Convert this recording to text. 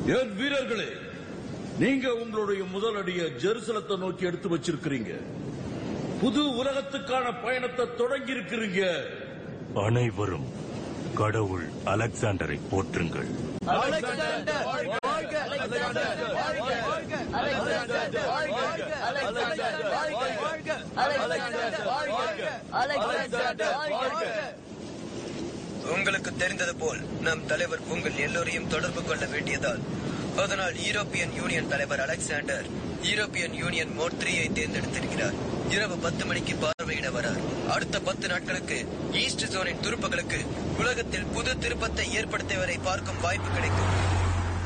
என் வீரர்களே நீங்க உங்களுடைய முதல் அடியை ஜெருசலத்தை நோக்கி எடுத்து வச்சிருக்கிறீங்க புது உலகத்துக்கான பயணத்தை தொடங்கி இருக்கிறீங்க அனைவரும் கடவுள் அலெக்சாண்டரை போற்றுங்கள் அலெக்சாண்டர் வாழ்க அலெக்சாண்டர் வாழ்க அலெக்சாண்டர் வாழ்க அலெக்சாண்டர் வாழ்க அலெக்சாண்டர் வாழ்க அலெக்சாண்டர் வாழ்க உங்களுக்கு தெரிந்தது போல் நம் தலைவர் உங்கள் எல்லோரையும் தொடர்பு கொள்ள வேண்டியதால் அதனால் யூரோப்பியன் யூனியன் தலைவர் அலெக்சாண்டர் யூரோப்பியன் யூனியன் மோட் த்ரீயை தேர்ந்தெடுத்திருக்கிறார் இரவு பத்து மணிக்கு பார்வையிட வரார் அடுத்த பத்து நாட்களுக்கு ஈஸ்ட் ஜோனின் துருப்புகளுக்கு உலகத்தில் புது திருப்பத்தை ஏற்படுத்தியவரை பார்க்கும் வாய்ப்பு கிடைக்கும்